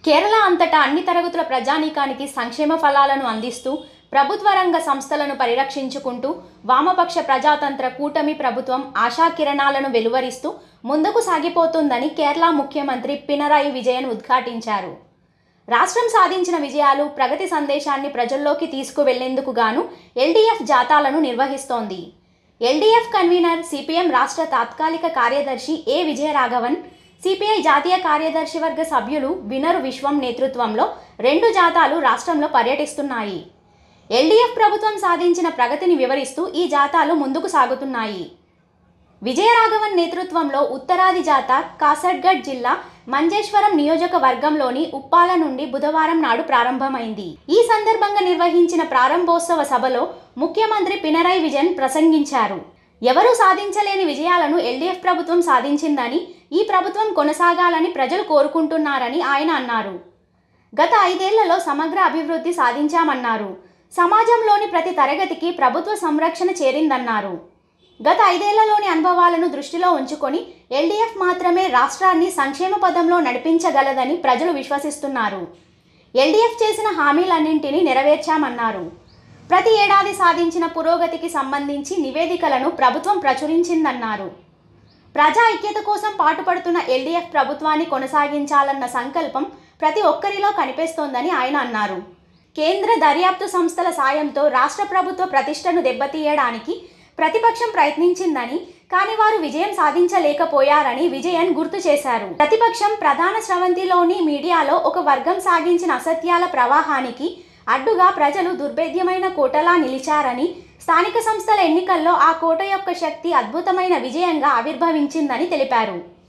కేరళ అంతటా అన్ని తరగతుల ప్రజానీకానికి సంక్షేమ ఫలాలను అందిస్తూ ప్రభుత్వ రంగ సంస్థలను పరిరక్షించుకుంటూ వామపక్ష ప్రజాతంత్ర కూటమి ప్రభుత్వం ఆశాకిరణాలను వెలువరిస్తూ ముందుకు సాగిపోతుందని కేరళ ముఖ్యమంత్రి పినరాయి విజయన్ ఉద్ఘాటించారు రాష్ట్రం సాధించిన విజయాలు ప్రగతి సందేశాన్ని ప్రజల్లోకి తీసుకువెళ్లేందుకు గాను ఎల్డీఎఫ్ జాతాలను నిర్వహిస్తోంది ఎల్డీఎఫ్ కన్వీనర్ సిపిఎం రాష్ట్ర తాత్కాలిక కార్యదర్శి ఏ విజయరాఘవన్ సిపిఐ జాతీయ కార్యదర్శి వర్గ సభ్యులు వినరు విశ్వం నేతృత్వంలో రెండు జాతాలు రాష్ట్రంలో పర్యటిస్తున్నాయి ఎల్డీఎఫ్ ప్రభుత్వం సాధించిన ప్రగతిని వివరిస్తూ ఈ జాతాలు ముందుకు సాగుతున్నాయి విజయరాఘవన్ నేతృత్వంలో ఉత్తరాది జాత కాసర్గఢ్ జిల్లా మంజేశ్వరం నియోజకవర్గంలోని ఉప్పాల నుండి బుధవారం నాడు ప్రారంభమైంది ఈ సందర్భంగా నిర్వహించిన ప్రారంభోత్సవ సభలో ముఖ్యమంత్రి పినరయ్ విజయన్ ప్రసంగించారు ఎవరూ సాధించలేని విజయాలను ఎల్డీఎఫ్ ప్రభుత్వం సాధించిందని ఈ ప్రభుత్వం కొనసాగాలని ప్రజలు కోరుకుంటున్నారని ఆయన అన్నారు గత ఐదేళ్లలో సమగ్ర అభివృద్ధి సాధించామన్నారు సమాజంలోని ప్రతి తరగతికి ప్రభుత్వ సంరక్షణ చేరిందన్నారు గత ఐదేళ్లలోని అనుభవాలను దృష్టిలో ఉంచుకొని ఎల్డీఎఫ్ మాత్రమే రాష్ట్రాన్ని సంక్షేమ పదంలో నడిపించగలదని ప్రజలు విశ్వసిస్తున్నారు ఎల్డీఎఫ్ చేసిన హామీలన్నింటినీ నెరవేర్చామన్నారు ప్రతి ఏడాది సాధించిన పురోగతికి సంబంధించి నివేదికలను ప్రభుత్వం ప్రచురించిందన్నారు ప్రజా ఐక్యత కోసం పాటుపడుతున్న ఎల్డీఎఫ్ ప్రభుత్వాన్ని కొనసాగించాలన్న సంకల్పం ప్రతి ఒక్కరిలో కనిపిస్తోందని ఆయన అన్నారు కేంద్ర దర్యాప్తు సంస్థల సాయంతో రాష్ట్ర ప్రభుత్వ ప్రతిష్టను దెబ్బతీయడానికి ప్రతిపక్షం ప్రయత్నించిందని కానీ వారు విజయం సాధించలేకపోయారని విజయన్ గుర్తు చేశారు ప్రతిపక్షం ప్రధాన స్రవంతిలోని మీడియాలో ఒక వర్గం సాగించిన అసత్యాల ప్రవాహానికి అడ్డుగా ప్రజలు దుర్భేద్యమైన కోటలా నిలిచారని స్థానిక సంస్థల ఎన్నికల్లో ఆ కోట యొక్క శక్తి అద్భుతమైన విజయంగా ఆవిర్భవించిందని తెలిపారు